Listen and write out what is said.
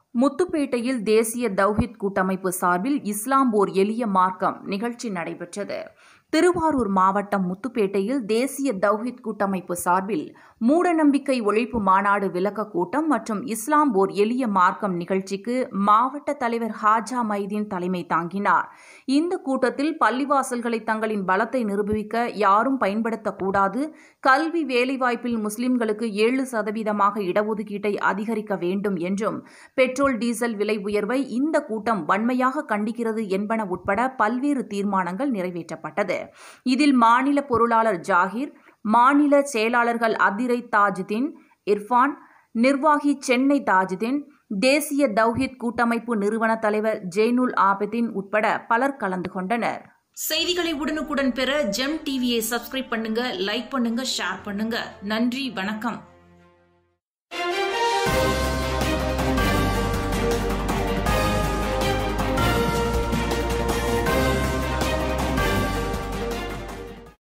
முத்துப்பேட்டையில் தேசிய தௌஹித் கூட்டமைப்பு சார்பில் இஸ்லாம் ஓர் எளிய மார்க்கம் நிகழ்ச்சி நடைபெற்றது திருவாரூர் மாவட்டம் முத்துப்பேட்டையில் தேசிய தௌஹித் கூட்டமைப்பு சார்பில் மூடநம்பிக்கை ஒழிப்பு மாநாடு விளக்க கூட்டம் மற்றும் இஸ்லாம் ஓர் எளிய மார்க்கம் நிகழ்ச்சிக்கு மாவட்ட தலைவர் ஹாஜா மைதீன் தலைமை தாங்கினார் இந்த கூட்டத்தில் பள்ளிவாசல்களை தங்களின் பலத்தை நிரூபிக்க யாரும் பயன்படுத்தக்கூடாது கல்வி வேலைவாய்ப்பில் முஸ்லிம்களுக்கு ஏழு சதவீதமாக இடஒதுக்கீட்டை அதிகரிக்க வேண்டும் என்றும் பெட்ரோல் டீசல் விலை உயர்வை இந்த கூட்டம் வன்மையாக கண்டிக்கிறது என்பன உட்பட பல்வேறு தீர்மானங்கள் நிறைவேற்றப்பட்டது இதில் மாநில பொருளாளர் ஜாகிர் மாநில செயலாளர்கள் அதிரை தாஜுதீன் இர்ஃபான் நிர்வாகி சென்னை தாஜுதீன் தேசிய தௌஹித் கூட்டமைப்பு நிறுவன தலைவர் ஜெய்னுல் ஆபிதீன் உட்பட பலர் கலந்து கொண்டனர் செய்திகளை உடனுக்குடன் பெற ஜெம் டிவியை சப்ஸ்கிரைப் பண்ணுங்க லைக் பண்ணுங்க ஷேர் பண்ணுங்க நன்றி வணக்கம்